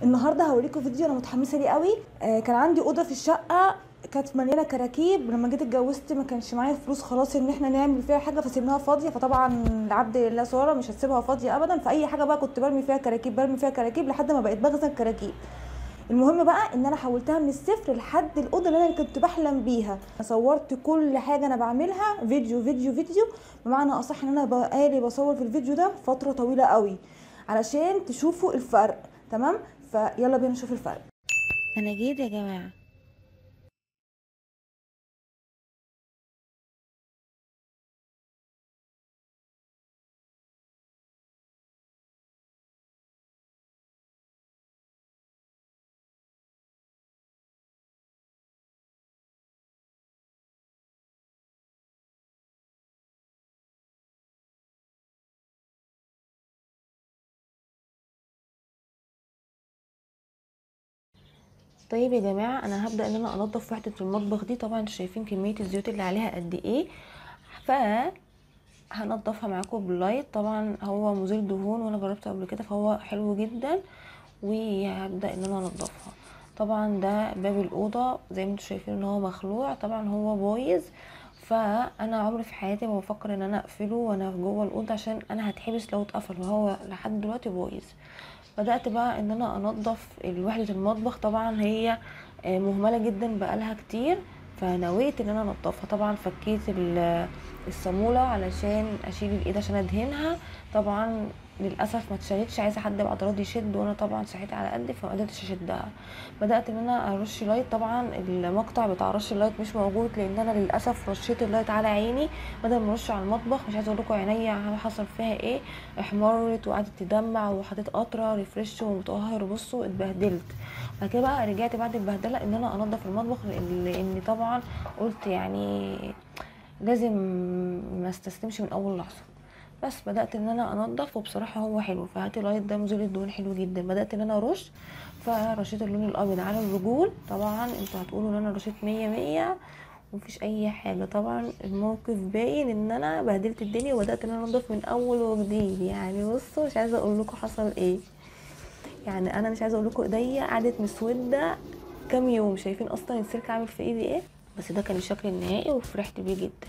النهارده هوريكم فيديو انا متحمسه ليه قوي آه كان عندي اوضه في الشقه كانت مليانه كراكيب لما جيت اتجوزت ما كانش معايا فلوس خلاص ان احنا نعمل فيها حاجه فسيبناها فاضيه فطبعا العبد لله ساره مش هتسيبها فاضيه ابدا فاي حاجه بقى كنت برمي فيها كراكيب برمي فيها كراكيب لحد ما بقيت بخزن كراكيب المهم بقى ان انا حولتها من الصفر لحد الاوضه اللي انا كنت بحلم بيها صورت كل حاجه انا بعملها فيديو فيديو فيديو بمعنى اصح ان انا بقالي بصور في الفيديو ده فتره طويله قوي علشان تشوفوا الفرق تمام فيلا بينا نشوف الفرق انا جيت يا جماعه طيب يا جماعه انا هبدا ان انا انضف وحده المطبخ دي طبعا انتوا شايفين كميه الزيوت اللي عليها قد ايه ف هنضفها معاكم باللايت طبعا هو مزيل دهون وانا جربته قبل كده فهو حلو جدا وهبدا ان انا انضفها طبعا ده باب الاوضه زي ما انتوا شايفين ان هو مخلوع طبعا هو بايظ فانا عمري في حياتي ما بفكر ان انا اقفله وانا جوه الاوضه عشان انا هتحبس لو اتقفل وهو لحد دلوقتي بايظ بدات بقى ان انا انضف وحده المطبخ طبعا هي مهمله جدا بقالها كتير فنويت ان انا انضفها طبعا فكيت الصاموله علشان اشيل الايد عشان ادهنها طبعا للاسف ما اتشالتش عايزه حد بعد راضي يشد وانا طبعا صحيت على قدي فما قدرتش اشدها بدات ان انا ارش لايت طبعا المقطع بتاع رش اللايت مش موجود لان انا للاسف رشيت اللايت على عيني بدل ما ارش على المطبخ مش عايزه اقول لكم عينيا حصل فيها ايه احمرت وقعدت تدمع وحطيت قطره ريفرش ومطهر بصوا اتبهدلت بعد كده بقى رجعت بعد البهدله ان انا انضف المطبخ لان طبعا قلت يعني لازم ما استسلمش من اول لحظه بس بدات ان انا انضف وبصراحه هو حلو فهات اللايت ده مزيل الدهون حلو جدا بدات ان انا ارش فرشيت اللون الابيض على الرجول طبعا انتوا هتقولوا ان انا رشيت مية مية ومفيش اي حاجه طبعا الموقف باين ان انا بهدلت الدنيا وبدات ان انا انضف من اول وجديد يعني بصوا مش عايزه اقول لكم حصل ايه يعني انا مش عايزه اقول لكم ايديا قعدت مسوده كام يوم شايفين اصلا السلك عامل في ايدي ايه بس ده كان الشكل النهائي وفرحت بيه جدا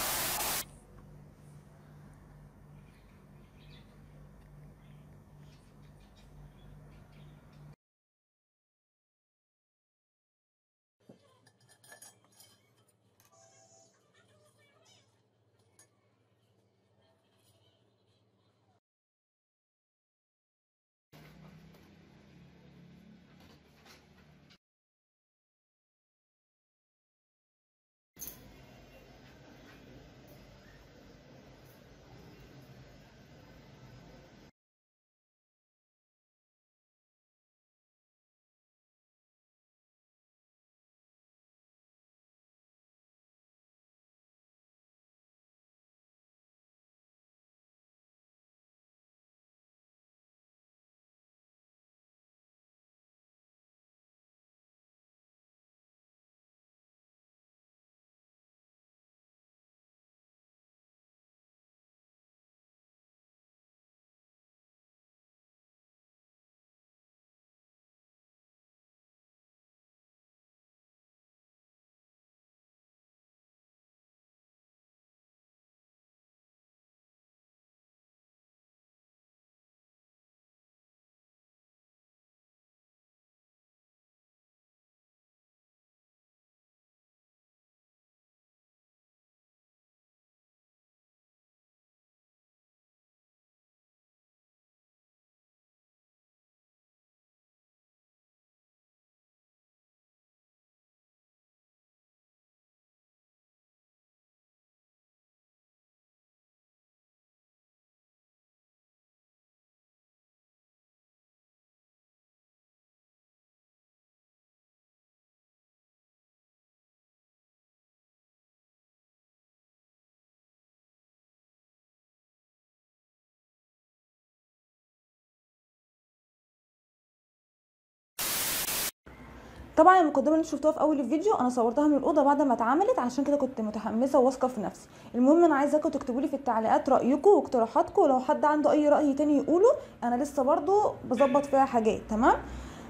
طبعا المقدمه اللي شفتوها في اول الفيديو انا صورتها من الاوضه بعد ما اتعملت عشان كده كنت متحمسه وواثقه في نفسي المهم انا عايزاكم تكتبوا لي في التعليقات رايكم واقتراحاتكم ولو حد عنده اي راي تاني يقوله انا لسه برضو بظبط فيها حاجات تمام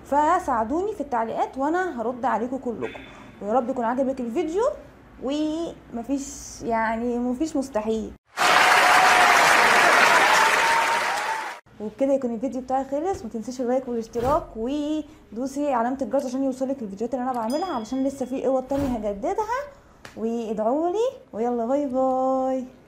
فساعدوني في التعليقات وانا هرد عليكم كلكم ويا رب يكون عجبك الفيديو ومفيش يعني مفيش مستحيل وبكده يكون الفيديو بتاعي خلص ما تنسيش اللايك والاشتراك ودوسي علامه الجرس عشان يوصلك الفيديوهات اللي انا بعملها علشان لسه في قوة تانية هجددها وادعوا لي ويلا باي باي